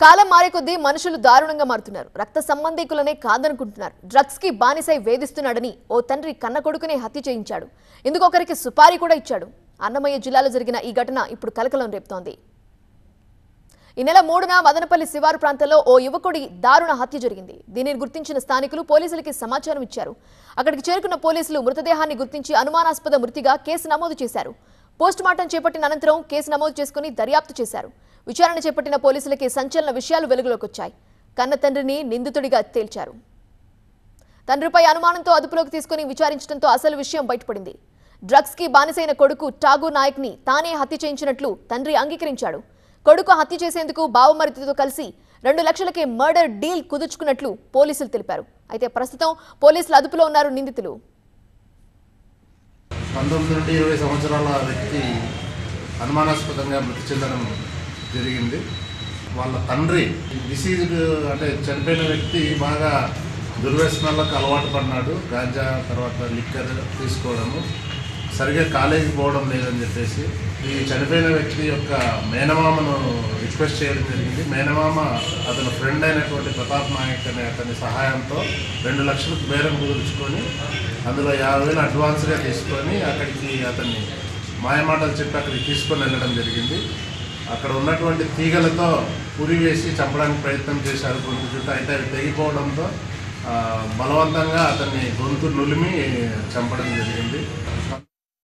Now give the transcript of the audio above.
కాలం మారే కొద్దీ మనుషులు దారుణంగా మారుతున్నారు రక్త సంబంధికులనే కాదనుకుంటున్నారు డ్రగ్స్ కి బానిసై వేధిస్తున్నాడని ఓ తండ్రి కన్న కొడుకునే హత్య చేయించాడు ఇందుకు ఒకరికి సుపారీ కూడా ఇచ్చాడు అన్నమయ్య జిల్లాలో జరిగిన ఈ ఘటన ఇప్పుడు కలకలం రేపుతోంది ఈ నెల మూడున మదనపల్లి శివారు ప్రాంతంలో ఓ యువకుడి దారుణ హత్య జరిగింది దీనిని గుర్తించిన స్థానికులు పోలీసులకి సమాచారం ఇచ్చారు అక్కడికి చేరుకున్న పోలీసులు మృతదేహాన్ని గుర్తించి అనుమానాస్పద మృతిగా కేసు నమోదు చేశారు పోస్టుమార్టం చేపట్టిన అనంతరం కేసు నమోదు చేసుకుని దర్యాప్తు చేశారు విచారణ చేపట్టిన పోలీసులకి సంచలన విషయాలు వెలుగులోకి వచ్చాయి కన్న తండ్రిని నిందితుడిగా తేల్చారు తండ్రిపై అనుమానంతో అదుపులోకి తీసుకుని విచారించడంతో అసలు విషయం బయటపడింది డ్రగ్స్ కి బానిసైన కొడుకు టాగు నాయక్ ని తానే హత్య చేయించినట్లు తండ్రి అంగీకరించాడు కొడుకు హత్య చేసేందుకు బావమరిదితో కలిసి రెండు లక్షలకి మర్డర్ డీల్ కుదుర్చుకున్నట్లు పోలీసులు తెలిపారు అయితే ప్రస్తుతం పోలీసుల అదుపులో ఉన్నారు నిందితులు పంతొమ్మిది నుండి ఇరవై సంవత్సరాల వ్యక్తి అనుమానాస్పదంగా మృతి చెందడం జరిగింది వాళ్ళ తండ్రి డిసీజ్డ్ అంటే చనిపోయిన వ్యక్తి బాగా దుర్వ్యసనాలకు అలవాటు పడినాడు గాంజా తర్వాత లిక్కర్ తీసుకోవడము సరిగా కాలేజీకి పోవడం లేదని చెప్పేసి ఈ చనిపోయిన వ్యక్తి యొక్క మేనమామను రిక్వెస్ట్ చేయడం జరిగింది మేనమామ అతని ఫ్రెండ్ అయినటువంటి ప్రతాప్ నాయక్ అనే అతని సహాయంతో రెండు లక్షలకు బేరం కుదుర్చుకొని అందులో యాభై వేలు అడ్వాన్స్గా తీసుకొని అక్కడికి అతన్ని మాయమాటలు చెప్పి అక్కడికి తీసుకొని వెళ్ళడం జరిగింది అక్కడ ఉన్నటువంటి తీగలతో పురి వేసి చంపడానికి ప్రయత్నం చేశారు గొంతు చుట్టూ అయితే అవి తెగిపోవడంతో ఆ, బలవంతంగా అతన్ని గొంతు నులిమి చంపడం జరిగింది